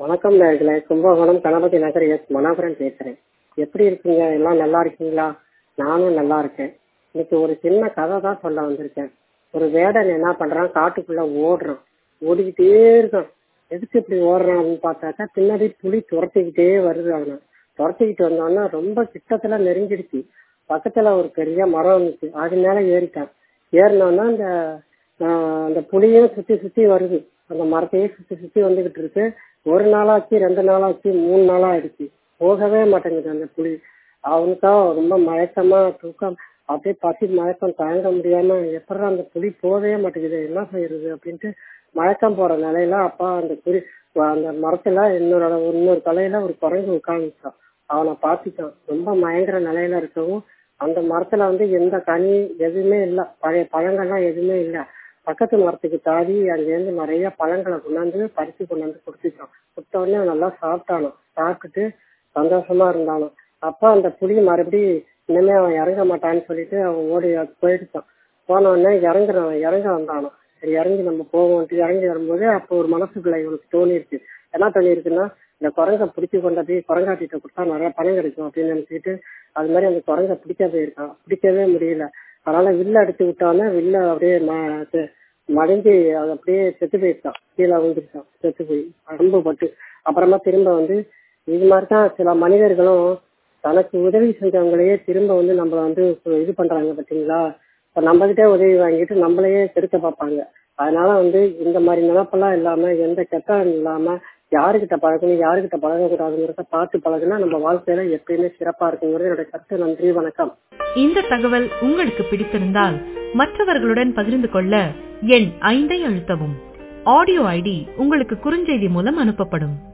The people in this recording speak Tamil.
வணக்கம் நேர்களே கும்பகோணம் கணபதி நகர் எஸ் மனோகரன் பேசுறேன் எப்படி இருக்கீங்க எல்லாம் நல்லா இருக்கீங்களா நானும் நல்லா இருக்கேன் இன்னைக்கு ஒரு சின்ன கதை தான் சொல்ல வந்திருக்கேன் ஒரு வேடன் என்ன பண்றான் காட்டுக்குள்ள ஓடுறான் ஓடிக்கிட்டே இருக்கான் எதுக்கு இப்படி ஓடுறான் அப்படின்னு பார்த்தாக்கா பின்னாடி புலி துரத்திக்கிட்டே வருது அவனை துரத்திக்கிட்டு வந்தோன்னா ரொம்ப கிட்டத்துல நெருங்கிடுச்சு பக்கத்துல ஒரு பெரிய மரம் இருந்துச்சு அது மேல ஏறிட்டான் ஏறினோன்னா அந்த ஆஹ், அந்த புலியும் சுத்தி சுத்தி வருது அந்த மரத்தையே சுத்தி சுத்தி வந்துகிட்டு இருக்கு ஒரு நாளாச்சு ரெண்டு நாளாச்சு மூணு நாளா ஆயிடுச்சு போகவே மாட்டேங்குது அந்த புலி அவனுக்கா ரொம்ப மயக்கமா தூக்கம் அப்படியே பசி மயக்கம் தாங்க முடியாம எப்படா அந்த புலி போகவே மாட்டேங்குது என்ன செய்யறது அப்படின்ட்டு மயக்கம் போற நிலையில அப்பா அந்த புலி அந்த மரத்துல இன்னொரு இன்னொரு தலையில ஒரு குரங்கு உட்காந்துச்சான் அவனை பார்த்துட்டான் ரொம்ப மயங்குற நிலையில இருக்கவும் அந்த மரத்துல வந்து எந்த கனி எதுவுமே இல்ல பழைய பழங்கள்லாம் எதுவுமே இல்ல பக்கத்து மரத்துக்கு தாவி அங்கேருந்து நிறைய பழங்களை கொண்டாந்து பறிச்சு கொண்டாந்து கொடுத்துட்டான் கொடுத்த உடனே அவன் நல்லா சாப்பிட்டானோ சாப்பிட்டுட்டு சந்தோஷமா இருந்தானோ அப்ப அந்த புலி மறுபடியும் இனிமே அவன் இறங்க மாட்டான்னு சொல்லிட்டு அவன் ஓடி போயிடுச்சான் போன உடனே இறங்குறான் இறங்க வந்தானோ சரி இறங்கி நம்ம போவோம்ட்டு இறங்கி வரும்போது அப்போ ஒரு மனசுக்குள்ள இவனுக்கு தோணிருக்கு என்ன தோணிருக்குன்னா இந்த குரங்கை பிடிச்சி கொண்டு போய் குரங்காட்டிட்ட கொடுத்தா நிறைய பணம் கிடைக்கும் அப்படின்னு நினைச்சிட்டு அது மாதிரி அந்த குரங்கை பிடிக்க போயிருக்கான் பிடிக்கவே முடியல அதனால வில்ல அடிச்சு விட்டோன்னே வில்ல அப்படியே ம- செ- மடிஞ்சு அது அப்படியே செத்து போயிருக்கான் கீழே விழுந்துருச்சான் செத்து போய் அரும்பு பட்டு அப்புறமா திரும்ப வந்து இது மாதிரி தான் சில மனிதர்களும் தனக்கு உதவி செஞ்சவங்களையே திரும்ப வந்து நம்மள வந்து இது பண்றாங்க பாத்தீங்களா இப்ப நம்ம கிட்டே உதவி வாங்கிட்டு நம்மளையே கெடுக்க பார்ப்பாங்க அதனால வந்து இந்த மாதிரி நினப்பெல்லாம் இல்லாம எந்த கெட்ட இல்லாம யாருக்கிட்ட பழகணும் யாருக்கிட்ட பழகக்கூடாதுங்கிறத பார்த்து பழகுனா நம்ம வாழ்க்கையில எப்பயுமே சிறப்பா இருக்குங்கிறது என்னோட கருத்து நன்றி வணக்கம் இந்த தகவல் உங்களுக்கு பிடித்திருந்தால் மற்றவர்களுடன் பகிர்ந்து கொள்ள எண் ஐந்தை அழுத்தவும் ஆடியோ ஐடி உங்களுக்கு குறுஞ்செய்தி மூலம் அனுப்பப்படும்